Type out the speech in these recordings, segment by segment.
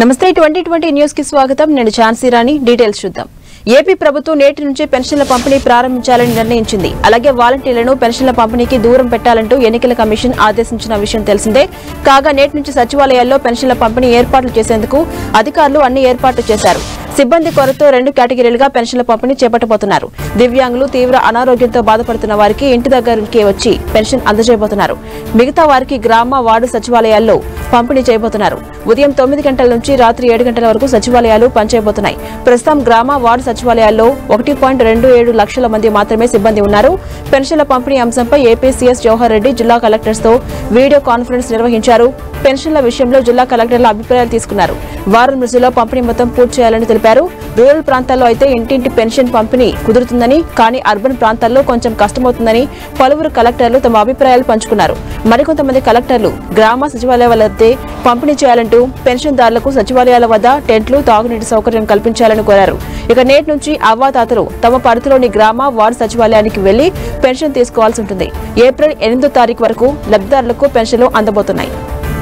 నమస్తే twenty twenty news కి స్వాగతం నేను ఝాన్సీ రాణి డీటెయిల్స్ చూద్దాం ఏపీ ప్రభుత్వం నేటి నుంచి పెన్షన్ల పంపిణీ ప్రారంభించాలని నిర్ణయించింది అలాగే వాలంటీర్లను పెన్షన్ల పంపిణీకి దూరం పెట్టాలంటూ ఎన్నికల కమిషన్ ఆదేశించిన విషయం తెలిసిందే కాగా నేటి నుంచి సచివాలయాల్లో పెన్షన్ల పంపిణీ ఏర్పాట్లు చేసేందుకు అధికారులు అన్ని ఏర్పాట్లు చేశారు సిబ్బంది కొరతో రెండు కేటగిరీలుగా పెన్షన్ల పంపిణీ చేపట్టబోతున్నారు దివ్యాంగులు తీవ్ర అనారోగ్యంతో బాధపడుతున్న వారికి ఇంటి దగ్గరికి వచ్చి పెన్షన్ అందజేయబోతున్నారు మిగతా వారికి గ్రామ వార్డు సచివాలయాల్లో పంపిణీ చేయబోతున్నారు ఉదయం తొమ్మిది గంటల నుంచి రాత్రి ఏడు గంటల వరకు సచివాలయాలు పనిచేయబోతున్నాయి ప్రస్తుతం గ్రామ వార్డు సచివాలయాల్లో ఒకటి పాయింట్ రెండు ఏడు లక్షల మంది మాత్రమే సిబ్బంది ఉన్నారు పెన్షన్ల పంపిణీ అంశంపై ఏపీ సీఎస్ జవహర్ రెడ్డి జిల్లా కలెక్టర్స్ తో వీడియో కాన్ఫరెన్స్ నిర్వహించారు పెన్షన్ల విషయంలో జిల్లా కలెక్టర్ల అభిప్రాయాలు తీసుకున్నారు వారం రోజుల్లో పంపిణీ మొత్తం పూర్తి చేయాలని తెలిపారు రూరల్ ప్రాంతాల్లో అయితే ఇంటింటి పెన్షన్ పంపిణీ కుదురుతుందని కానీ అర్బన్ ప్రాంతాల్లో కొంచెం కష్టమవుతుందని పలువురు కలెక్టర్లు తమ అభిప్రాయాలు పంచుకున్నారు మరికొంతమంది కలెక్టర్లు గ్రామ సచివాలయాల వద్దే పంపిణీ చేయాలంటూ పెన్షన్దారులకు సచివాలయాల వద్ద టెంట్లు తాగునీటి సౌకర్యం కల్పించాలని కోరారు ఇక నేటి నుంచి అవ్వాతాతలు తమ పరిధిలోని గ్రామ వార్డు సచివాలయానికి వెళ్లి పెన్షన్ తీసుకోవాల్సి ఉంటుంది ఏప్రిల్ ఎనిమిదో తారీఖు వరకు లబ్ధిదారులకు పెన్షన్లు అందబోతున్నాయి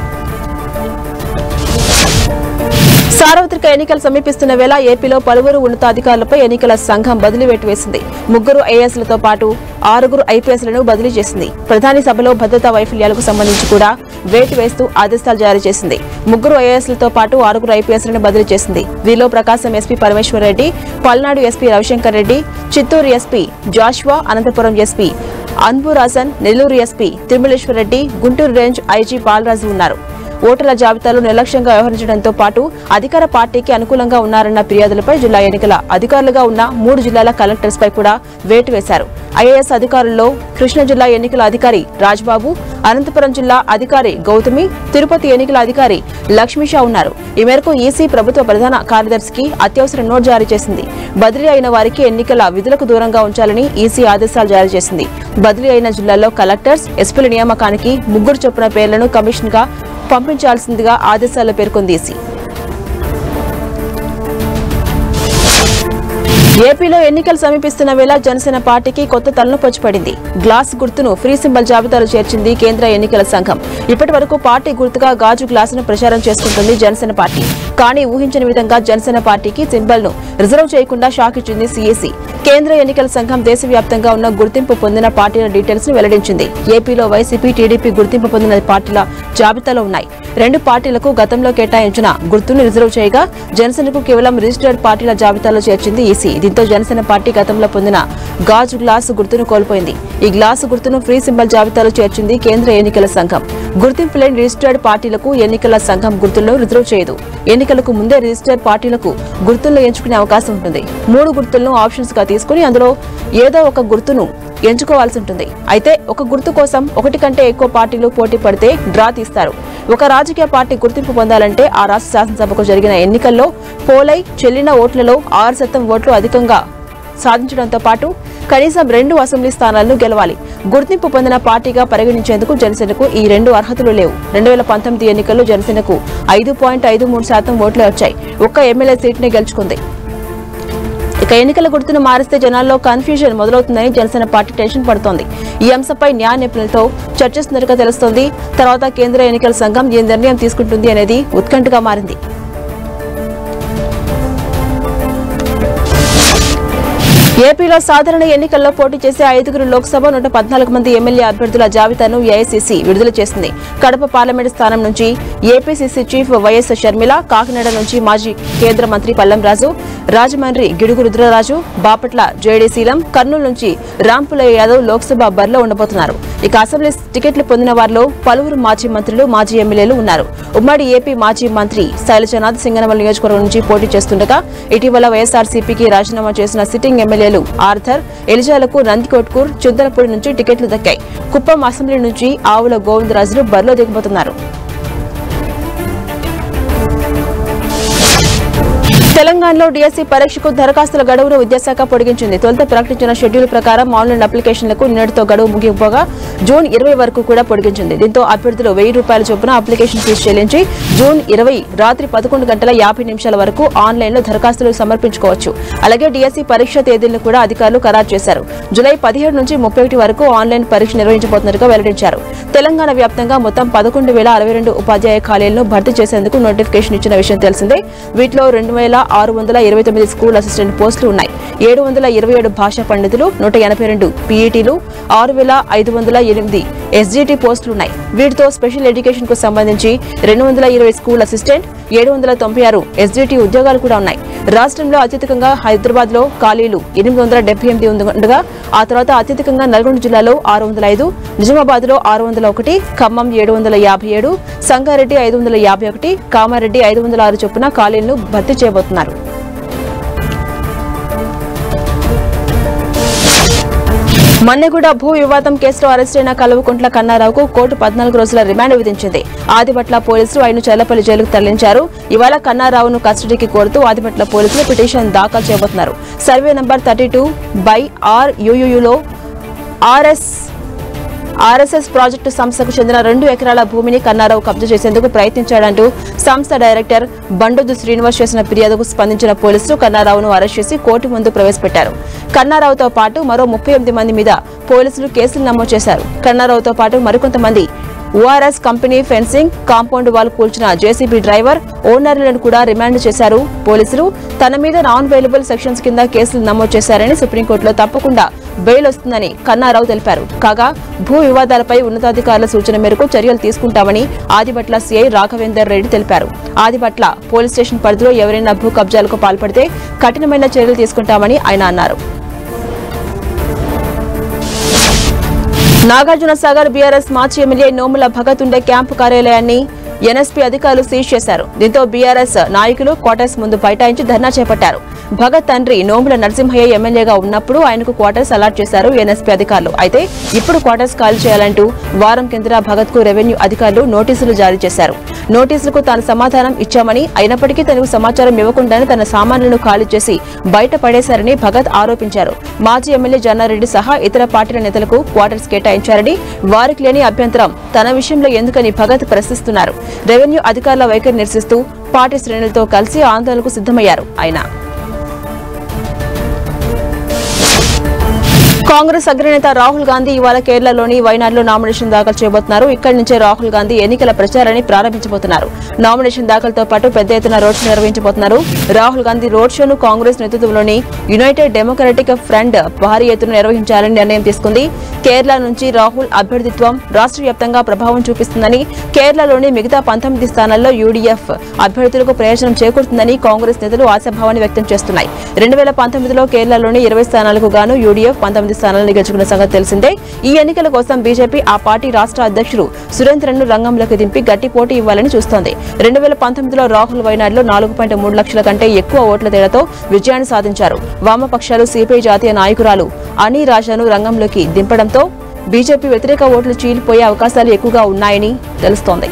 సార్వత్రిక ఎన్నికలు సమీపిస్తున్న వేళ ఏపీలో పలువురు ఉన్నతాధికారులపై ఎన్నికల సంఘం బదిలీ వేటు వేసింది ముగ్గురు ఐఏఎస్లతో పాటు ఆరుగురు ఐపీఎస్లను బదిలీ చేసింది ప్రధాని సభలో భద్రతా వైఫల్యాలకు సంబంధించి కూడా వేటు వేస్తూ ఆదేశాలు జారీ చేసింది ముగ్గురు ఐఏఎస్లతో పాటు ఆరుగురు ఐపీఎస్లను బదిలీ చేసింది వీరిలో Prakasam SP Parameshwar Reddy Palnadu SP Ravishankar Reddy Chittoor SP Joshua Anantapuram SP Anburajan Nellore SP Tirumaleshwar Reddy Guntur range IG Balaraju ఉన్నారు ఓటర్ల జాబితాలో నిర్లక్ష్యంగా వ్యవహరించడంతో పాటు అధికార పార్టీకి అనుకూలంగా ఉన్నారన్న ఫిర్యాదులపై జిల్లా ఎన్నికల అధికారులుగా ఉన్న మూడు జిల్లాల కలెక్టర్స్ పై కూడా వేటు వేశారు ఐఏఎస్ అధికారుల్లో కృష్ణా జిల్లా ఎన్నికల అధికారి రాజ్బాబు అనంతపురం జిల్లా అధికారి గౌతమి తిరుపతి ఎన్నికల అధికారి లక్ష్మీషా ఉన్నారు ఈ మేరకు ఈసీ ప్రభుత్వ ప్రధాన కార్యదర్శికి అత్యవసర నోట్ జారీ చేసింది బదిలీ అయిన వారికి ఎన్నికల విధులకు దూరంగా ఉంచాలని ఈసీ ఆదేశాలు జారీ చేసింది బదిలీ అయిన జిల్లాల్లో కలెక్టర్స్ ఎస్పీల నియామకానికి ముగ్గురు చొప్పున పేర్లను కమిషన్ గా పంపించాల్సిందిగా ఆదేశాల్లో పేర్కొంది ఈసీ ఏపీలో ఎన్నికలు సమీపిస్తున్న వేళ జనసేన పార్టీకి కొత్త తలనొప్పొచ్చి పడింది గ్లాస్ గుర్తును ఫ్రీ సింబల్ జాబితాలో చేర్చింది కేంద్ర ఎన్నికల సంఘం ఇప్పటి వరకు పార్టీ గుర్తుగా గాజు గ్లాసును ప్రచారం చేసుకుంటుంది జనసేన పార్టీ కానీ ఊహించని విధంగా జనసేన పార్టీకి సింబల్ ను రిజర్వ్ చేయకుండా షాక్ ఇచ్చింది సీఏసీ కేంద్ర ఎన్నికల సంఘం దేశవ్యాప్తంగా ఉన్న గుర్తింపు పొందిన పార్టీల డీటెయిల్స్ ను వెల్లడించింది ఏపీలో వైసీపీ టీడీపీ గుర్తింపు పొందిన పార్టీల జాబితాలో ఉన్నాయి రెండు పార్టీలకు గతంలో కేటాయించిన గుర్తును రిజర్వ్ చేయగా జనసేనకు కేవలం రిజిస్టర్డ్ పార్టీల జాబితాలో చేర్చింది ఈసీ దీంతో జనసేన పార్టీ గతంలో పొందిన గాజు గ్లాసు గుర్తును కోల్పోయింది ఈ గ్లాసు గుర్తును ఫ్రీ సింబల్ జాబితాలో చేర్చింది కేంద్ర ఎన్నికల సంఘం గుర్తింపు లేని రిజిస్టర్డ్ పార్టీలకు ఎన్నికల సంఘం గుర్తులను రిజర్వ్ చేయదు ఎన్నికలకు ముందే రిజిస్టర్డ్ పార్టీలకు గుర్తులను ఎంచుకునే అవకాశం ఉంటుంది మూడు గుర్తులను ఆప్షన్స్ గా తీసుకుని అందులో ఏదో ఒక గుర్తును ఎంచుకోవాల్సి ఉంటుంది అయితే ఒక గుర్తు కోసం ఒకటి కంటే ఎక్కువ పార్టీలు పోటీ పడితే డ్రా తీస్తారు ఒక రాజకీయ పార్టీ గుర్తింపు పొందాలంటే ఆ రాష్ట్ర శాసనసభకు జరిగిన ఎన్నికల్లో పోలై చెల్లిన ఓట్లలో ఆరు శాతం ఓట్లు అధికంగా సాధించడంతో పాటు కనీసం రెండు అసెంబ్లీ స్థానాలను గెలవాలి గుర్తింపు పొందిన పార్టీగా పరిగణించేందుకు జనసేనకు ఈ రెండు అర్హతలు లేవు రెండు వేల పంతొమ్మిది ఎన్నికల్లో జనసేనకు ఐదు పాయింట్ ఐదు మూడు శాతం ఓట్లే వచ్చాయి ఒక్క ఎమ్మెల్యే సీట్ని గెలుచుకుంది ఇక ఎన్నికల గుర్తును మారిస్తే జనాల్లో కన్ఫ్యూజన్ మొదలవుతుందని జనసేన పార్టీ టెన్షన్ పడుతోంది ఈ అంశంపై న్యాయ నిపుణులతో చర్చిస్తున్నట్టుగా తెలుస్తోంది తర్వాత కేంద్ర ఎన్నికల సంఘం ఏ నిర్ణయం తీసుకుంటుంది అనేది ఉత్కంఠగా మారింది ఏపీలో సాధారణ ఎన్నికల్లో పోటీ చేసే ఐదుగురు లోక్సభ నూట పద్నాలుగు మంది ఎమ్మెల్యే అభ్యర్థుల జాబితాను ఏఐసీసీ విడుదల చేసింది కడప పార్లమెంటు స్థానం నుంచి APCC chief YS Sharmila Kakinada నుంచి మాజీ కేంద్ర మంత్రి పల్లం రాజు రాజమండ్రి గిడుగు రుద్రరాజు బాపట్ల జేడీ శీలం కర్నూలు నుంచి రాంపులయ్య యాదవ్ లోక్సభ బరిలో ఉండబోతున్నారు ఇక అసెంబ్లీ టికెట్లు పొందిన వారిలో పలువురు మాజీ మంత్రులు మాజీ ఎమ్మెల్యేలు ఉన్నారు ఉమ్మడి ఏపీ మాజీ మంత్రి శైలజనాథ్ సింగనమల నియోజకవర్గం నుంచి పోటీ చేస్తుండగా ఇటీవల వైఎస్ఆర్సీపీకి రాజీనామా చేసిన సిట్టింగ్ ఎమ్మెల్యేలు ఆర్థర్ ఎలిజాలకు నందికొట్కూర్ చింతలపూడి నుంచి టికెట్లు దక్కాయి కుప్పం అసెంబ్లీ నుంచి ఆవుల గోవిందరాజులు బరిలో దిగబోతున్నారు తెలంగాణలో డిఎస్సీ పరీక్షకు దరఖాస్తుల గడువును విద్యాశాఖ పొడిగించింది తొలుత ప్రకటించిన షెడ్యూల్ ప్రకారం ఆన్లైన్ అప్లికేషన్లకు నిన్నటితో గడువు ముగిపోగా జూన్ ఇరవై వరకు కూడా పొడిగించింది దీంతో అభ్యర్థులు వెయ్యి రూపాయల చొప్పున అప్లికేషన్ ఫీజు చెల్లించి జూన్ ఇరవై రాత్రి పదకొండు గంటల యాభై నిమిషాల వరకు ఆన్లైన్లో దరఖాస్తులు సమర్పించుకోవచ్చు అలాగే డిఎస్సీ పరీక్ష తేదీలను కూడా అధికారులు ఖరారు చేశారు జూలై పదిహేడు నుంచి ముప్పై ఒకటి వరకు ఆన్లైన్ పరీక్ష నిర్వహించబోతున్నట్టుగా వెల్లడించారు తెలంగాణ వ్యాప్తంగా మొత్తం పదకొండు వేల అరవై రెండు ఉపాధ్యాయ ఖాళీలను భర్తీ చేసేందుకు నోటిఫికేషన్ ఇచ్చిన విషయం తెలిసిందే వీటిలో రెండు వేల ఆరు వందల ఇరవై తొమ్మిది స్కూల్ అసిస్టెంట్ పోస్టులు ఉన్నాయి ఏడు వందల ఇరవై ఏడు భాషా పండితులు నూట ఎనభై రెండు పీఈటీలు ఆరు వేల ఐదు వందల ఎనిమిది ఎస్జీటీ పోస్టులున్నాయి వీటితో స్పెషల్ ఎడ్యుకేషన్ కు సంబంధించి రెండు వందల ఇరవై స్కూల్ అసిస్టెంట్ ఏడు వందల తొంభై ఆరు ఎస్జీటీ ఉద్యోగాలు కూడా ఉన్నాయి రాష్ట్రంలో అత్యధికంగా హైదరాబాద్ లో ఖాళీలు ఎనిమిది వందల డెబ్బై ఎనిమిది ఉండగా ఆ తర్వాత అత్యధికంగా నల్గొండ జిల్లాలో ఆరు వందల ఐదు నిజామాబాద్ లో ఆరు వందల ఒకటి ఖమ్మం ఏడు వందల యాభై ఏడు సంగారెడ్డి ఐదు వందల యాభై ఒకటి కామారెడ్డి ఐదు వందల ఆరు చొప్పున ఖాళీలను భర్తీ చేయబోతున్నారు మన్నెగూడ భూ వివాదం కేసులో అరెస్టైన కల్వకుంట్ల కన్నారావుకు కోర్టు పద్నాలుగు రోజుల రిమాండ్ విధించింది ఆదిపట్ల పోలీసులు ఆయన చల్లపల్లి జైలుకు తరలించారు ఇవాళ కన్నారావును కస్టడీకి కోరుతూ ఆదిపట్ల పోలీసులు పిటిషన్ దాఖలు చేయబోతున్నారు survey number thirty two by R యూయూలో ఆర్ఎస్ ఆర్ఎస్ఎస్ ప్రాజెక్టు సంస్థకు చెందిన రెండు ఎకరాల భూమిని కన్నారావు కబ్జా చేసేందుకు ప్రయత్నించాడంటూ సంస్థ డైరెక్టర్ బండోదు శ్రీనివాస్ చేసిన ఫిర్యాదుకు స్పందించిన పోలీసులు కన్నారావును అరెస్ట్ చేసి కోర్టు ముందు ప్రవేశపెట్టారు కన్నారావుతో పాటు మరో ముప్పై ఎనిమిది మంది మీద పోలీసులు కేసులు నమోదు చేశారు కన్నారావుతో పాటు మరికొంతమంది ORS company fencing compound wall కూల్చిన జేసీబీ డ్రైవర్ ఓనర్లను కూడా రిమాండ్ చేశారు పోలీసులు తన మీద నాన్ అవైలబుల్ సెక్షన్స్ కింద కేసులు నమోదు చేశారని సుప్రీంకోర్టులో తప్పకుండా బెయిల్ వస్తుందని కన్నారావు తెలిపారు కాగా భూ వివాదాలపై ఉన్నతాధికారుల సూచన మేరకు చర్యలు తీసుకుంటామని ఆదిపట్ల సీఐ రాఘవేందర్ రెడ్డి తెలిపారు ఆదిపట్ల పోలీస్ స్టేషన్ పరిధిలో ఎవరైనా భూ కబ్జాలకు పాల్పడితే కఠినమైన చర్యలు తీసుకుంటామని ఆయన అన్నారు నాగార్జున సాగర్ బీఆర్ఎస్ మాజీ ఎమ్మెల్యే నోముల భగత్ ఉండే క్యాంపు కార్యాలయాన్ని ఎన్ఎస్పీ అధికారులు సీజ్ చేశారు దీంతో బీఆర్ఎస్ నాయకులు క్వార్టర్స్ ముందు బైఠాయించి ధర్నా చేపట్టారు భగత్ తండ్రి నోముల నరసింహయ్య ఎమ్మెల్యేగా ఉన్నప్పుడు ఆయనకు క్వార్టర్స్ అలాట్ చేశారు ఎన్ఎస్పీ అధికారులు అయితే ఇప్పుడు క్వార్టర్స్ ఖాళీ చేయాలంటూ వారం కిందట భగత్ కు రెవెన్యూ అధికారులు నోటీసులు జారీ చేశారు నోటీసులకు తాను సమాధానం ఇచ్చామని అయినప్పటికీ తనకు సమాచారం ఇవ్వకుండానే తన సామాన్లను ఖాళీ చేసి బయట పడేశారని భగత్ ఆరోపించారు మాజీ ఎమ్మెల్యే జన్నారెడ్డి సహా ఇతర పార్టీల నేతలకు క్వార్టర్స్ కేటాయించారని వారికి లేని అభ్యంతరం తన విషయంలో ఎందుకని భగత్ ప్రశ్నిస్తున్నారు రెవెన్యూ అధికారుల వైఖరి నిరసిస్తూ పార్టీ శ్రేణులతో కలిసి ఆందోళనకు సిద్ధమయ్యారు ఆయన కాంగ్రెస్ అగ్రనేత రాహుల్ గాంధీ ఇవాళ కేరళలోని వైనాడ్లో నామినేషన్ దాఖలు చేయబోతున్నారు ఇక్కడి నుంచే రాహుల్ గాంధీ ఎన్నికల ప్రచారాన్ని ప్రారంభించబోతున్నారు నామినేషన్ దాఖలుతో పాటు పెద్ద ఎత్తున రోడ్ షో నిర్వహించబోతున్నారు రాహుల్ గాంధీ రోడ్ షోను కాంగ్రెస్ నేతృత్వంలోని యునైటెడ్ డెమోక్రటిక్ ఫ్రంట్ భారీ ఎత్తున నిర్వహించాలని నిర్ణయం తీసుకుంది కేరళ నుంచి రాహుల్ అభ్యర్థిత్వం రాష్ట్ర వ్యాప్తంగా ప్రభావం చూపిస్తుందని కేరళలోని మిగతా పంతొమ్మిది స్థానాల్లో యూడీఎఫ్ అభ్యర్థులకు ప్రయోజనం చేకూరుతుందని కాంగ్రెస్ నేతలు ఆశాభావాన్ని వ్యక్తం చేస్తున్నాయి రెండు వేల పంతొమ్మిదిలో కేరళలోని ఇరవై స్థానాలకు గాను యూడీఎఫ్ పంతొమ్మిది స్థానాలను గెలుచుకున్న సంగతి తెలిసిందే ఈ ఎన్నికల కోసం బీజేపీ ఆ పార్టీ రాష్ట్ర అధ్యక్షుడు సురేంద్రన్ను రంగంలోకి దింపి గట్టి పోటీ ఇవ్వాలని చూస్తోంది రెండు వేల పంతొమ్మిదిలో రాహుల్ వైనాడ్లో నాలుగు పాయింట్ మూడు లక్షల కంటే ఎక్కువ ఓట్ల తేడాతో విజయాన్ని సాధించారు వామపక్షాలు సిపిఐ జాతీయ నాయకురాలు అనీ రాజాను రంగంలోకి దింపడంతో బీజేపీ వ్యతిరేక ఓట్లు చీలిపోయే అవకాశాలు ఎక్కువగా ఉన్నాయని తెలుస్తోంది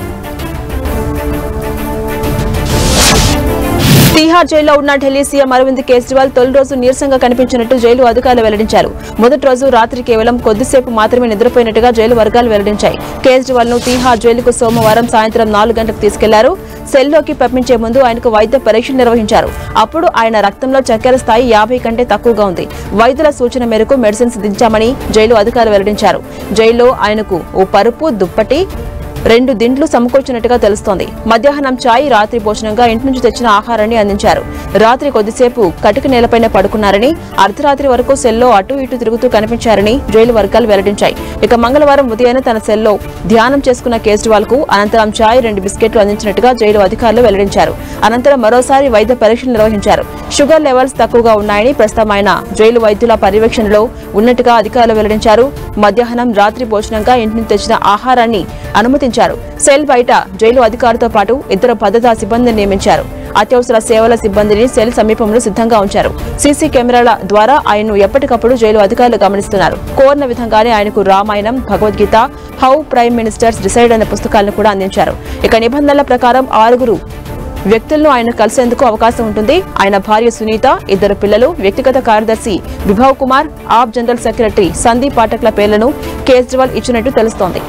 తీహార్ జైల్లో ఉన్న ఢిల్లీ సీఎం అరవింద్ కేజ్రీవాల్ తొలి రోజు నీరసంగా కనిపించినట్టు జైలు అధికారులు వెల్లడించారు మొదటి రోజు రాత్రి కేవలం కొద్దిసేపు మాత్రమే నిద్రపోయినట్టుగా జైలు వర్గాలు వెల్లడించాయి కేజ్రీవాల్ ను తీహార్ జైలుకు సోమవారం సాయంత్రం నాలుగు గంటలకు తీసుకెళ్లారు సెల్లోకి పంపించే ముందు ఆయనకు వైద్య పరీక్షలు నిర్వహించారు అప్పుడు ఆయన రక్తంలో చక్కెర స్థాయి యాభై కంటే తక్కువగా ఉంది వైద్యుల సూచన మేరకు మెడిసిన్స్ దించామని జైలు అధికారులు వెల్లడించారు జైల్లో ఆయనకు ఓ పరుపు దుప్పటి రెండు దిండ్లు సమకూర్చినట్టుగా తెలుస్తోంది మధ్యాహ్నం చాయ్ రాత్రి భోజనంగా ఇంటి నుంచి తెచ్చిన ఆహారాన్ని అందించారు రాత్రి కొద్దిసేపు కటిక నేలపైన పడుకున్నారని అర్ధరాత్రి వరకు సెల్లో అటు ఇటు తిరుగుతూ కనిపించారని జైలు వర్గాలు వెల్లడించాయి ఇక మంగళవారం ఉదయాన్నే తన సెల్లో ధ్యానం చేసుకున్న కేజ్రీవాల్ కు అనంతరం చాయ్ రెండు బిస్కెట్లు అందించినట్టుగా జైలు అధికారులు వెల్లడించారు అనంతరం మరోసారి వైద్య పరీక్షలు నిర్వహించారు షుగర్ లెవెల్స్ తక్కువగా ఉన్నాయని ప్రస్తుతం ఆయన జైలు వైద్యుల పర్యవేక్షణలో ఉన్నట్టుగా అధికారులు వెల్లడించారు మధ్యాహ్నం రాత్రి భోజనంగా ఇంటి నుంచి తెచ్చిన ఆహారాన్ని అనుమతించారు సెల్ బయట జైలు అధికారితో పాటు ఇద్దరు భద్రతా సిబ్బందిని నియమించారు అత్యవసర సేవల సిబ్బందిని సెల్ సమీపంలో సిద్ధంగా ఉంచారు సీసీ కెమెరాల ద్వారా ఆయన్ను ఎప్పటికప్పుడు జైలు అధికారులు గమనిస్తున్నారు కోరిన విధంగానే ఆయనకు Ramayanam Bhagavadgita how prime ministers decide అనే పుస్తకాలను కూడా అందించారు ఇక నిబంధనల ప్రకారం ఆరుగురు వ్యక్తులను ఆయన కలిసేందుకు అవకాశం ఉంటుంది ఆయన భార్య సునీత ఇద్దరు పిల్లలు వ్యక్తిగత కార్యదర్శి విభవ్ కుమార్ ఆప్ జనరల్ సెక్రటరీ సందీప్ పాఠక్ల పేర్లను కేజ్రీవాల్ ఇచ్చినట్టు తెలుస్తోంది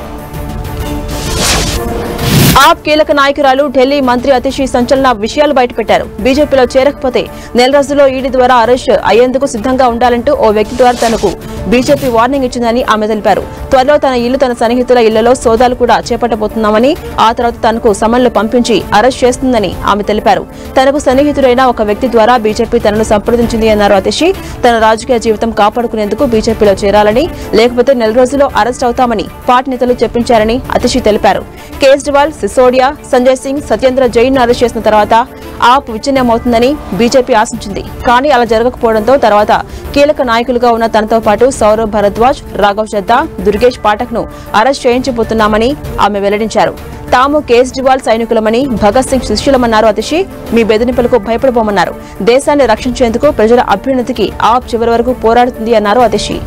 ఆప్ కీలక నాయకురాలు ఢిల్లీ మంత్రి అతిషి సంచలన విషయాలు బయటపెట్టారు బీజేపీలో చేరకపోతే నెల రోజుల్లో ఈడీ ద్వారా అరెస్ట్ అయ్యేందుకు సిద్ధంగా ఉండాలంటూ ఓ వ్యక్తి ద్వారా తనకు బీజేపీ వార్నింగ్ ఇచ్చిందని ఆమె తెలిపారు త్వరలో తన ఇల్లు తన సన్నిహితుల ఇళ్లలో సోదాలు కూడా చేపట్టబోతున్నామని ఆ తర్వాత తనకు సమన్లు పంపించి అరెస్ట్ చేస్తుందని ఆమె తెలిపారు తనకు సన్నిహితుడైన ఒక వ్యక్తి ద్వారా బీజేపీ తనను సంప్రదించింది అన్నారు అతిషి తన రాజకీయ జీవితం కాపాడుకునేందుకు బీజేపీలో చేరాలని లేకపోతే నెల రోజుల్లో అరెస్ట్ అవుతామని పార్టీ నేతలు చెప్పించారని అతిషి తెలిపారు కేజ్రీవాల్ సిసోడియా సంజయ్ సింగ్ సత్యేంద్ర జైన్ అరెస్ట్ చేసిన తర్వాత ఆప్ విచ్ఛిన్నమవుతుందని బీజేపీ ఆశించింది కానీ అలా జరగకపోవడంతో తర్వాత కీలక నాయకులుగా ఉన్న తనతో పాటు సౌరవ్ భరద్వాజ్ రాఘవ్ చద్దా దుర్గేష్ పాఠక్ ను అరెస్ట్ చేయించబోతున్నామని ఆమె వెల్లడించారు తాము కేజ్రీవాల్ సైనికులమని భగత్ సింగ్ శిష్యులమన్నారు అతిషి మీ బెదిరింపులకు భయపడబోమన్నారు దేశాన్ని రక్షించేందుకు ప్రజల అభ్యున్నతికి ఆప్ చివరి వరకు పోరాడుతుంది అన్నారు అతిషి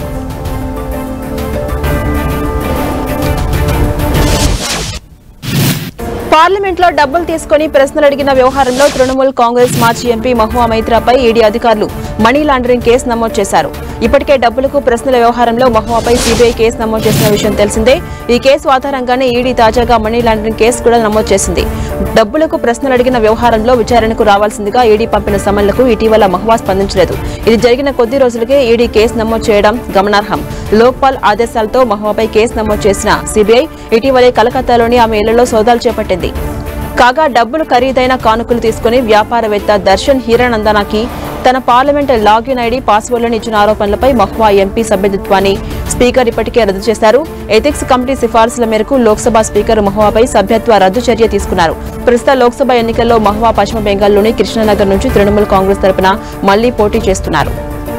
పార్లమెంట్లో డబ్బులు తీసుకుని ప్రశ్నలు అడిగిన వ్యవహారంలో తృణమూల్ కాంగ్రెస్ మాజీ ఎంపీ మహువా మైత్రాపై ఈడీ అధికారులు మనీ లాండరింగ్ కేసు నమోదు చేశారు ఇప్పటికే డబ్బులకు ప్రశ్నల వ్యవహారంలో మహువాపై సీబీఐ కేసు నమోదు చేసిన విషయం తెలిసిందే ఈ కేసు ఆధారంగానే ఈడీ తాజాగా మనీ లాండరింగ్ కేసు కూడా నమోదు చేసింది డబ్బులకు ప్రశ్నలు అడిగిన వ్యవహారంలో విచారణకు రావాల్సిందిగా ఈడీ పంపిన సమన్లకు ఇటీవల మహువా స్పందించలేదు ఇది జరిగిన కొద్ది రోజులకే ఈడీ కేసు నమోదు చేయడం గమనార్హం లోక్పాల్ ఆదేశాలతో మహువాపై కేసు నమోదు చేసిన సీబీఐ ఇటీవలే కలకత్తాలోని ఆమె ఇళ్లలో సోదాలు చేపట్టింది కాగా డబ్బులు ఖరీదైన కానుకలు తీసుకుని వ్యాపారవేత్త దర్శన్ హీరానందనాకి తన పార్లమెంట్ లాగిన్ ఐడి పాస్వర్డ్లను ఇచ్చిన ఆరోపణలపై మహ్వా ఎంపీ సభ్యత్వాన్ని స్పీకర్ ఇప్పటికే రద్దు చేశారు ఎథిక్స్ కమిటీ సిఫార్సుల మేరకు లోక్సభ స్పీకర్ మహ్వాపై సభ్యత్వ రద్దు చర్య తీసుకున్నారు ప్రస్తుత లోక్సభ ఎన్నికల్లో మహ్వా పశ్చిమ బెంగాల్లోని కృష్ణానగర్ నుంచి తృణమూల్ కాంగ్రెస్ తరపున మళ్లీ పోటీ చేస్తున్నారు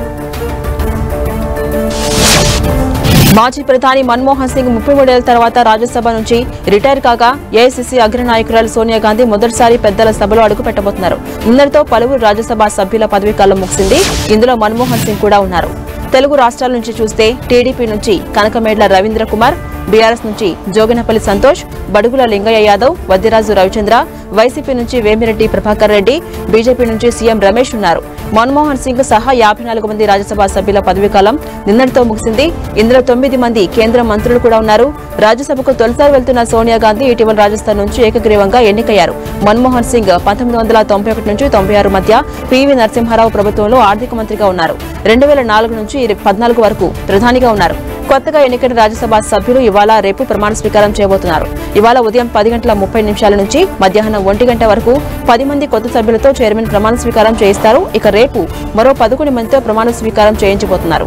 మాజీ ప్రధాని మన్మోహన్ సింగ్ ముప్పై మూడేళ్ల తర్వాత రాజ్యసభ నుంచి రిటైర్ కాగా ఏఐసీసీ అగ్రనాయకురాలు సోనియా గాంధీ మొదటిసారి పెద్దల సభలో అడుగుపెట్టబోతున్నారు నిన్నటితో పలువురు రాజ్యసభ సభ్యుల పదవీ కాలం ముగిసింది ఇందులో మన్మోహన్ సింగ్ కూడా ఉన్నారు తెలుగు రాష్ట్రాల నుంచి చూస్తే టీడీపీ నుంచి కనకమేడ్ల రవీంద్ర కుమార్ బీఆర్ఎస్ నుంచి జోగినపల్లి సంతోష్ బడుగుల లింగయ్య యాదవ్ వద్దిరాజు రవిచంద్ర వైసీపీ నుంచి వేమిరెడ్డి ప్రభాకర్ రెడ్డి బీజేపీ నుంచి సీఎం రమేష్ ఉన్నారు మన్మోహన్ సింగ్ సహా యాభై నాలుగు మంది రాజ్యసభ సభ్యుల పదవీకాలం నిన్నటితో ముగిసింది ఇందులో తొమ్మిది మంది కేంద్ర మంత్రులు కూడా ఉన్నారు రాజ్యసభకు తొలిసారి వెళ్తున్న సోనియా గాంధీ ఇటీవల రాజస్థాన్ నుంచి ఏకగ్రీవంగా ఎన్నికయ్యారు మన్మోహన్ సింగ్ పంతొమ్మిది వందల తొంభై ఒకటి నుంచి తొంభై ఆరు మధ్య పివి నరసింహారావు ప్రభుత్వంలో ఆర్థిక మంత్రిగా ఉన్నారు రెండు వేల నాలుగు నుంచి ఇరు- పద్నాలుగు వరకు ప్రధానిగా ఉన్నారు కొత్తగా ఎన్నికైన రాజ్యసభ సభ్యులు ఇవాళ రేపు ప్రమాణ స్వీకారం చేయబోతున్నారు ఇవాళ ఉదయం పది గంటల ముప్పై నిమిషాల నుంచి మధ్యాహ్నం ఒంటి గంట వరకు పది మంది కొత్త సభ్యులతో చైర్మన్ ప్రమాణ స్వీకారం చేయిస్తారు ఇక రేపు మరో పదకొండు మందితో ప్రమాణ స్వీకారం చేయించబోతున్నారు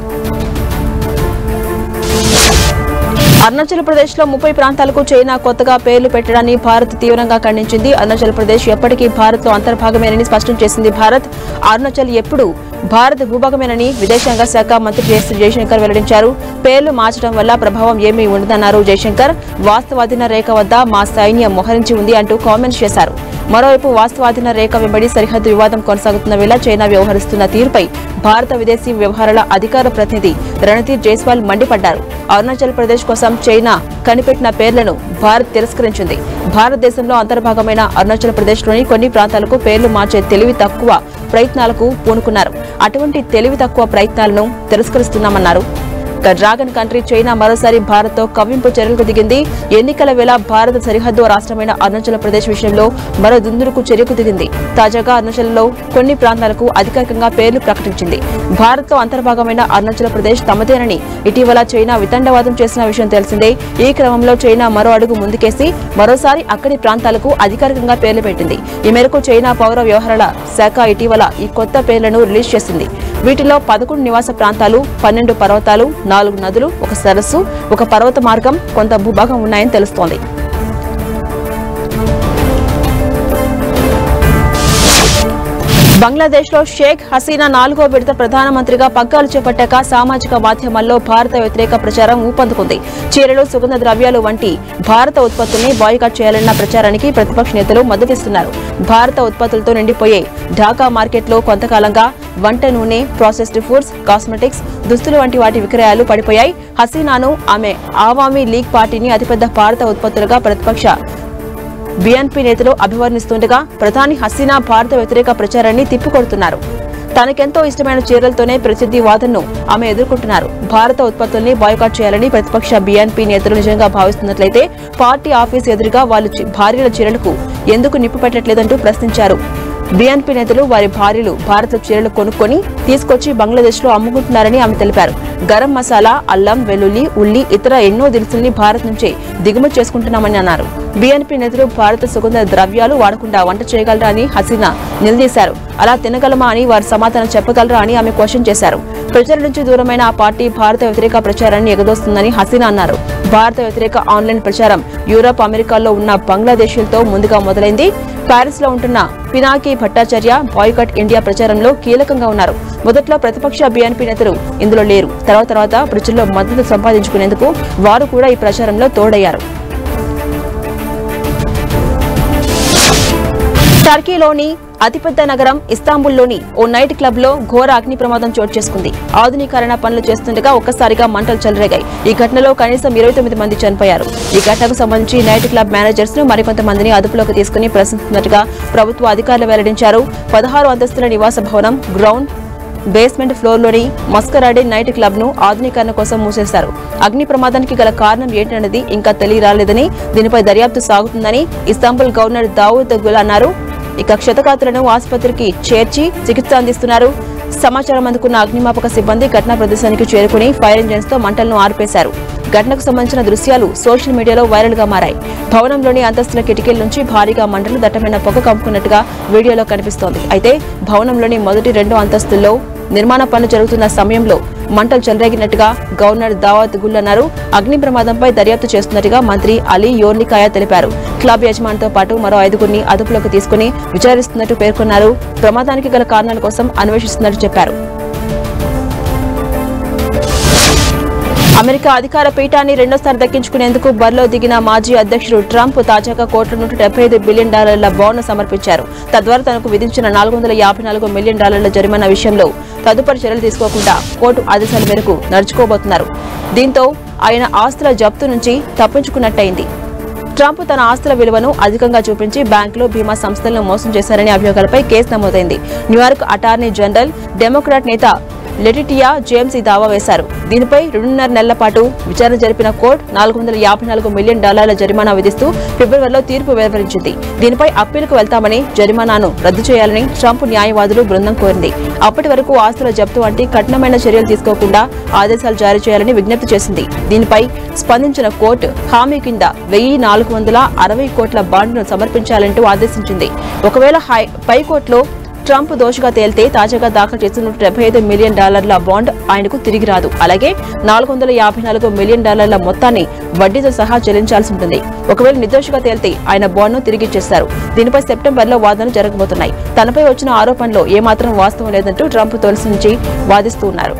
అరుణాచల్ ప్రదేశ్ లో ముప్పై ప్రాంతాలకు చైనా కొత్తగా పేర్లు పెట్టడాన్ని భారత్ తీవ్రంగా ఖండించింది అరుణాచల్ ప్రదేశ్ ఎప్పటికీ భారత్ లో అంతర్భాగమేనని స్పష్టం చేసింది భారత్ అరుణాచల్ ఎప్పుడు భారత భూభాగమేనని విదేశాంగ శాఖ మంత్రి ఎస్ జయశంకర్ వెల్లడించారు పేర్లు మార్చడం వల్ల ప్రభావం ఏమీ ఉండదన్నారు జయశంకర్ వాస్తవాధీన రేఖ వద్ద మా సైన్యం మోహరించి ఉంది అంటూ కామెంట్స్ చేశారు మరోవైపు వాస్తవాధీన రేఖ వెంబడి సరిహద్దు వివాదం కొనసాగుతున్న వేళ చైనా వ్యవహరిస్తున్న తీరుపై భారత విదేశీ వ్యవహారాల అధికార ప్రతినిధి రణధీర్ జైస్వాల్ మండిపడ్డారు అరుణాచల్ ప్రదేశ్ కోసం చైనా కనిపెట్టిన పేర్లను భారత్ తిరస్కరించింది భారతదేశంలో అంతర్భాగమైన అరుణాచల్ ప్రదేశ్లోని కొన్ని ప్రాంతాలకు పేర్లు మార్చే తెలివి తక్కువ ప్రయత్నాలకు పూనుకున్నారు అటువంటి తెలివి తక్కువ ప్రయత్నాలను తిరస్కరిస్తున్నామన్నారు ఇక డ్రాగన్ కంట్రీ చైనా మరోసారి భారత్తో కవ్వింపు చర్యలకు దిగింది ఎన్నికల వేళ భారత సరిహద్దు రాష్ట్రమైన అరుణాచల్ ప్రదేశ్ విషయంలో మరో దుందుడుకు చర్యకు దిగింది తాజాగా అరుణాచల్లో కొన్ని ప్రాంతాలకు అధికారికంగా పేర్లు ప్రకటించింది భారత్లో అంతర్భాగమైన అరుణాచల్ ప్రదేశ్ తమదేనని ఇటీవల చైనా వితండవాదం చేసిన విషయం తెలిసిందే ఈ క్రమంలో చైనా మరో అడుగు ముందుకేసి మరోసారి అక్కడి ప్రాంతాలకు అధికారికంగా పేర్లు పెట్టింది ఈ మేరకు చైనా పౌర వ్యవహారాల శాఖ ఇటీవల ఈ కొత్త పేర్లను రిలీజ్ చేసింది వీటిలో పదకొండు నివాస ప్రాంతాలు పన్నెండు పర్వతాలు నాలుగు నదులు ఒక సరస్సు ఒక పర్వత మార్గం కొంత భూభాగం ఉన్నాయని తెలుస్తోంది బంగ్లాదేశ్ లో షేక్ హసీనా నాలుగో విడత ప్రధానమంత్రిగా పగ్గాలు చేపట్టాక సామాజిక మాధ్యమాల్లో భారత వ్యతిరేక ప్రచారం ఊపందుకుంది చీరలు సుగంధ ద్రవ్యాలు వంటి భారత ఉత్పత్తుల్ని బాయ్కాట్ చేయాలన్న ప్రచారానికి ప్రతిపక్ష నేతలు మద్దతిస్తున్నారు భారత ఉత్పత్తులతో నిండిపోయే ఢాకా మార్కెట్లో కొంతకాలంగా వంట నూనె ప్రాసెస్డ్ ఫుడ్స్ కాస్మెటిక్స్ దుస్తులు వంటి వాటి విక్రయాలు పడిపోయాయి హసీనాను ఆమె ఆవామీ లీగ్ పార్టీని అతిపెద్ద భారత ఉత్పత్తులుగా ప్రతిపక్ష బీఎన్పీ నేతలు అభివర్ణిస్తుండగా ప్రధాని హసీనా భారత వ్యతిరేక ప్రచారాన్ని తిప్పికొడుతున్నారు తనకెంతో ఇష్టమైన చీరలతోనే ప్రసిద్ధి వాదనను ఆమె ఎదుర్కొంటున్నారు భారత ఉత్పత్తుల్ని బాయ్కాట్ చేయాలని ప్రతిపక్ష బీఎన్పీ నేతలు నిజంగా భావిస్తున్నట్లయితే పార్టీ ఆఫీస్ ఎదురుగా వాళ్ళు చి- భార్యల చీరలకు ఎందుకు నిప్పు పెట్టట్లేదంటూ ప్రశ్నించారు బీఎన్పీ నేతలు వారి భార్యలు భారత చీరలు కొనుక్కొని తీసుకొచ్చి బంగ్లాదేశ్ లో అమ్ముకుంటున్నారని ఆమె తెలిపారు గరం మసాలా అల్లం వెల్లుల్లి ఉల్లి ఇతర ఎన్నో దినుసుల్ని భారత్ నుంచే దిగుమతి చేసుకుంటున్నామని అన్నారు బీఎన్పీ నేతలు భారత సుగంధ ద్రవ్యాలు వాడకుండా వంట చేయగలరా అని హసీనా నిలదీశారు అలా తినగలమా అని వారు సమాధానం చెప్పగలరా అని ఆమె క్వశ్చన్ చేశారు ప్రజల నుంచి దూరమైన ఆ పార్టీ భారత వ్యతిరేక ప్రచారాన్ని ఎగదోస్తుందని హసీనా అన్నారు భారత వ్యతిరేక ఆన్లైన్ ప్రచారం యూరప్ అమెరికాలో ఉన్న బంగ్లాదేశీయులతో ముందుగా మొదలైంది ప్యారిస్ లో ఉంటున్న పినాకి భట్టాచార్య బాయ్కట్ ఇండియా ప్రచారంలో కీలకంగా ఉన్నారు మొదట్లో ప్రతిపక్ష బీఎన్పీ నేతలు ఇందులో లేరు తర్వాత తర్వాత ప్రజల్లో మద్దతు సంపాదించుకునేందుకు వారు కూడా ఈ ప్రచారంలో తోడయ్యారు టర్కీలోని అతిపెద్ద నగరం ఇస్తాంబుల్లోని ఓ నైట్ క్లబ్ లో ఘోర అగ్ని ప్రమాదం చోటు చేసుకుంది ఆధునీకరణ పనులు చేస్తుండగా ఒక్కసారిగా మంటలు చెలరేగాయి ఈ ఘటనలో కనీసం ఇరవై తొమ్మిది మంది చనిపోయారు ఈ ఘటనకు సంబంధించి నైట్ క్లబ్ మేనేజర్స్ ను మరికొంతమందిని అదుపులోకి తీసుకుని ప్రశ్నిస్తున్నట్టుగా ప్రభుత్వ అధికారులు వెల్లడించారు పదహారు అంతస్తుల నివాస భవనం గ్రౌండ్ బేస్మెంట్ ఫ్లోర్లోని మస్కరాడే నైట్ క్లబ్ ను ఆధునీకరణ కోసం మూసేశారు అగ్ని ప్రమాదానికి గల కారణం ఏంటన్నది ఇంకా తెలియరాలేదని దీనిపై దర్యాప్తు సాగుతుందని ఇస్తాంబుల్ గవర్నర్ దావూద్ గుల్ అన్నారు ఇక క్షతగాతులను ఆసుపత్రికి చేర్చి చికిత్స అందిస్తున్నారు సమాచారం అందుకున్న అగ్నిమాపక సిబ్బంది ఘటనా ప్రదేశానికి చేరుకుని ఫైర్ ఇంజన్స్ తో మంటలను ఆర్పేశారు ఘటనకు సంబంధించిన దృశ్యాలు సోషల్ మీడియాలో వైరల్ గా మారాయి భవనంలోని అంతస్తుల కిటికీల నుంచి భారీగా మంటలు దట్టమైన పొగ కమ్ముకున్నట్టుగా వీడియోలో కనిపిస్తోంది అయితే భవనంలోని మొదటి రెండు అంతస్తుల్లో నిర్మాణ పనులు జరుగుతున్న సమయంలో మంటలు చెలరేగినట్టుగా గవర్నర్ దావత్ గుల్ అన్నారు అగ్ని ప్రమాదంపై దర్యాప్తు చేస్తున్నట్టుగా మంత్రి అలీ యోర్నికాయ తెలిపారు క్లబ్ యజమానితో పాటు మరో ఐదుగురిని అదుపులోకి తీసుకుని విచారిస్తున్నట్టు పేర్కొన్నారు ప్రమాదానికి గల కారణాల కోసం అన్వేషిస్తున్నట్టు చెప్పారు అమెరికా అధికార పీఠాన్ని రెండోసారి దక్కించుకునేందుకు బరిలో దిగిన మాజీ అధ్యక్షుడు ట్రంప్ తాజాగా కోట్ల నుండి డెబ్బై ఐదు బిలియన్ డాలర్ల బాండ్ను సమర్పించారు తద్వారా తనకు విధించిన నాలుగు వందల యాభై నాలుగు మిలియన్ డాలర్ల జరిమానా విషయంలో తదుపరి చర్యలు తీసుకోకుండా కోర్టు ఆదేశాల మేరకు నడుచుకోబోతున్నారు దీంతో ఆయన ఆస్తుల జప్తు నుంచి తప్పించుకున్నట్టయింది ట్రంప్ తన ఆస్తుల విలువను అధికంగా చూపించి బ్యాంకులు బీమా సంస్థలను మోసం చేశారనే అభియోగాలపై కేసు నమోదైంది న్యూయార్క్ అటార్నీ జనరల్ డెమోక్రాట్ నేత లెటిటియా జేమ్స్ ఈ దావా వేశారు దీనిపై రెండున్నర నెలల పాటు విచారణ జరిపిన కోర్టు నాలుగు వందల యాభై నాలుగు మిలియన్ డాలర్ల జరిమానా విధిస్తూ ఫిబ్రవరిలో తీర్పు వెలువరించింది దీనిపై అప్పీలుకు వెళ్తామని జరిమానాను రద్దు చేయాలని ట్రంప్ న్యాయవాదులు బృందం కోరింది అప్పటి వరకు ఆస్తుల జప్తు వంటి కఠినమైన చర్యలు తీసుకోకుండా ఆదేశాలు జారీ చేయాలని విజ్ఞప్తి చేసింది దీనిపై స్పందించిన కోర్టు హామీ కింద వెయ్యి నాలుగు వందల అరవై కోట్ల బాండ్ను సమర్పించాలంటూ ఆదేశించింది ఒకవేళ హై పైకోర్టులో ట్రంప్ దోషిగా తేలితే తాజాగా దాఖలు చేసిన డెబ్బై ఐదు మిలియన్ డాలర్ల బాండ్ ఆయనకు తిరిగి రాదు అలాగే నాలుగు వందల యాభై నాలుగు మిలియన్ డాలర్ల మొత్తాన్ని వడ్డీతో సహా చెల్లించాల్సి ఉంటుంది ఒకవేళ నిర్దోషిగా తేలితే ఆయన బాండ్ను తిరిగి ఇచ్చేస్తారు దీనిపై సెప్టెంబర్లో వాదనలు జరగబోతున్నాయి తనపై వచ్చిన ఆరోపణలో ఏమాత్రం వాస్తవం లేదంటూ ట్రంప్ తొలసి నుంచి వాదిస్తూ ఉన్నారు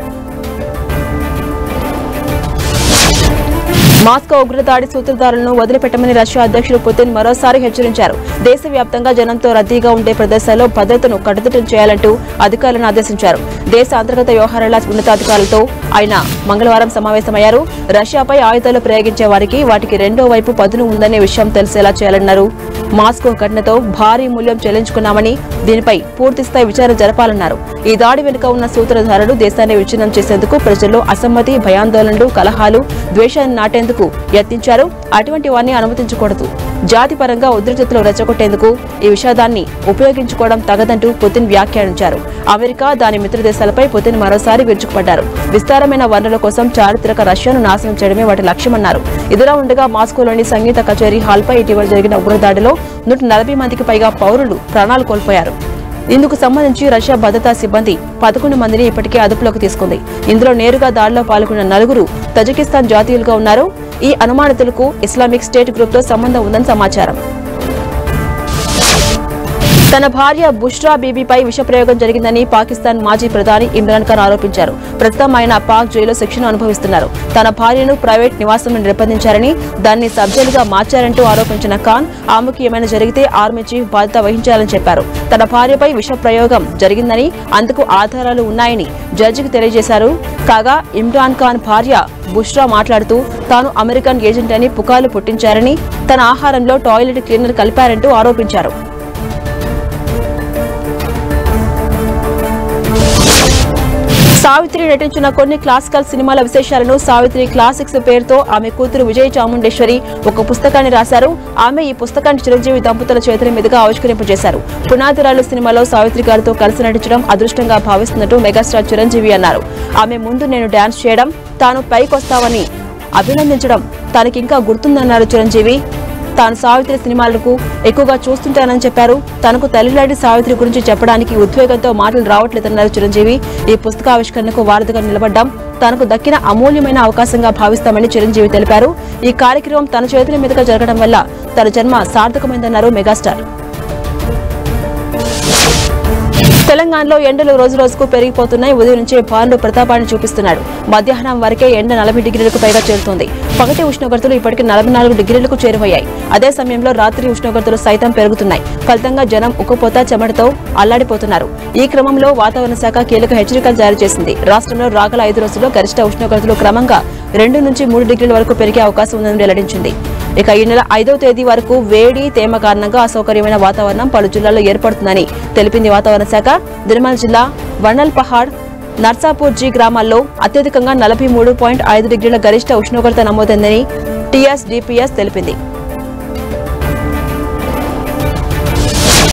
మాస్కో ఉగ్రదాడి సూత్రధారులను వదిలిపెట్టమని రష్యా అధ్యక్షుడు పుతిన్ మరోసారి హెచ్చరించారు దేశవ్యాప్తంగా జనంతో రద్దీగా ఉండే ప్రదేశాల్లో భద్రతను కట్టుదిట్టం చేయాలంటూ అధికారులను ఆదేశించారు దేశ అంతర్గత వ్యవహారాల ఉన్నతాధికారులతో ఆయన మంగళవారం సమావేశమయ్యారు రష్యాపై ఆయుధాలు ప్రయోగించే వారికి వాటికి రెండో వైపు పదును ఉందనే విషయం తెలిసేలా చేయాలన్నారు మాస్కో ఘటనతో భారీ మూల్యం చెల్లించుకున్నామని దీనిపై పూర్తిస్థాయి విచారణ జరపాలన్నారు ఈ దాడి వెనుక ఉన్న సూత్రధారులు దేశాన్ని విచ్ఛిన్నం చేసేందుకు ప్రజల్లో అసమ్మతి భయాందోళనలు కలహాలు ద్వేషాన్ని నాటేందుకు యత్నించారు అటువంటి వారిని అనుమతించకూడదు జాతిపరంగా ఉద్రిక్తతలు రెచ్చగొట్టేందుకు ఈ విషాదాన్ని ఉపయోగించుకోవడం తగదంటూ పుతిన్ వ్యాఖ్యానించారు అమెరికా దాని మిత్ర దేశాలపై పుతిన్ మరోసారి విరుచుకుపడ్డారు విస్తారమైన వనరుల కోసం చారిత్రక రష్యాను నాశనం చేయడమే వాటి లక్ష్యమన్నారు ఇదిలా ఉండగా మాస్కోలోని సంగీత కచేరీ హాల్పై ఇటీవల జరిగిన ఉగ్రదాడిలో నూట నలభై మందికి పైగా పౌరులు ప్రాణాలు కోల్పోయారు ఇందుకు సంబంధించి రష్యా భద్రతా సిబ్బంది పదకొండు మందిని ఇప్పటికే అదుపులోకి తీసుకుంది ఇందులో నేరుగా దాడిలో పాల్గొన్న నలుగురు తజికిస్తాన్ జాతీయులుగా ఉన్నారు ఈ అనుమానితులకు ఇస్లామిక్ స్టేట్ గ్రూప్ తో సంబంధం ఉందని సమాచారం తన భార్య బుష్రా బీబీపై విషప్రయోగం జరిగిందని పాకిస్తాన్ మాజీ ప్రధాని ఇమ్రాన్ ఖాన్ ఆరోపించారు ప్రస్తుతం ఆయన పాక్ జైల్లో శిక్షణ అనుభవిస్తున్నారు తన భార్యను ప్రైవేట్ నివాసంలో నిర్బంధించారని దాన్ని సబ్జెలుగా మార్చారంటూ ఆరోపించిన ఖాన్ ఆమెకు ఏమైనా జరిగితే ఆర్మీ చీఫ్ బాధ్యత వహించాలని చెప్పారు తన భార్యపై విషప్రయోగం జరిగిందని అందుకు ఆధారాలు ఉన్నాయని జడ్జికి తెలియజేశారు కాగా ఇమ్రాన్ ఖాన్ భార్య బుష్రా మాట్లాడుతూ తాను అమెరికన్ ఏజెంట్ అని పుకార్లు పుట్టించారని తన ఆహారంలో టాయిలెట్ క్లీనర్ కలిపారంటూ ఆరోపించారు సావిత్రి నటించిన కొన్ని క్లాసికల్ సినిమాల విశేషాలను సావిత్రి క్లాసిక్స్ పేరుతో ఆమె కూతురు విజయ చాముండేశ్వరి ఒక పుస్తకాన్ని రాశారు ఆమె ఈ పుస్తకాన్ని చిరంజీవి దంపతుల చేతుల మీదుగా ఆవిష్కరింపజేశారు పునాదిరాలు సినిమాలో సావిత్రి గారితో కలిసి నటించడం అదృష్టంగా భావిస్తున్నట్టు మెగాస్టార్ చిరంజీవి అన్నారు ఆమె ముందు నేను డాన్స్ చేయడం తాను పైకొస్తావని అభినందించడం తనకింకా గుర్తుందన్నారు చిరంజీవి తాను సావిత్రి సినిమాలకు ఎక్కువగా చూస్తుంటానని చెప్పారు తనకు తల్లిలాంటి సావిత్రి గురించి చెప్పడానికి ఉద్వేగంతో మాటలు రావట్లేదన్నారు చిరంజీవి ఈ పుస్తకావిష్కరణకు వారధిగా నిలబడ్డాం తనకు దక్కిన అమూల్యమైన అవకాశంగా భావిస్తామని చిరంజీవి తెలిపారు ఈ కార్యక్రమం తన చేతుల మీదుగా జరగడం వల్ల తన జన్మ సార్థకమైందన్నారు మెగాస్టార్ తెలంగాణలో ఎండలు రోజు రోజుకు పెరిగిపోతున్నాయి ఉదయం నుంచే భానుడు ప్రతాపాన్ని చూపిస్తున్నాడు మధ్యాహ్నం వరకే ఎండ నలభై డిగ్రీలకు పైగా చేరుతోంది పగటి ఉష్ణోగ్రతలు ఇప్పటికి నలభై నాలుగు డిగ్రీలకు చేరువయ్యాయి అదే సమయంలో రాత్రి ఉష్ణోగ్రతలు సైతం పెరుగుతున్నాయి ఫలితంగా జనం ఉక్కపోత చెమటతో అల్లాడిపోతున్నారు ఈ క్రమంలో వాతావరణ శాఖ కీలక హెచ్చరికలు జారీ చేసింది రాష్ట్రంలో రాగల ఐదు రోజుల్లో గరిష్ట ఉష్ణోగ్రతలు క్రమంగా రెండు నుంచి మూడు డిగ్రీల వరకు పెరిగే అవకాశం ఉందని వెల్లడించింది ఇక ఈ నెల ఐదవ తేదీ వరకు వేడి తేమ కారణంగా అసౌకర్యమైన వాతావరణం పలు జిల్లాల్లో ఏర్పడుతుందని తెలిపింది వాతావరణ శాఖ నిర్మల్ జిల్లా వనల్ పహాడ్ నర్సాపూర్ జీ గ్రామాల్లో అత్యధికంగా నలభై మూడు పాయింట్ ఐదు డిగ్రీల గరిష్ట ఉష్ణోగ్రత నమోదైందని టీఎస్డీపీఎస్ తెలిపింది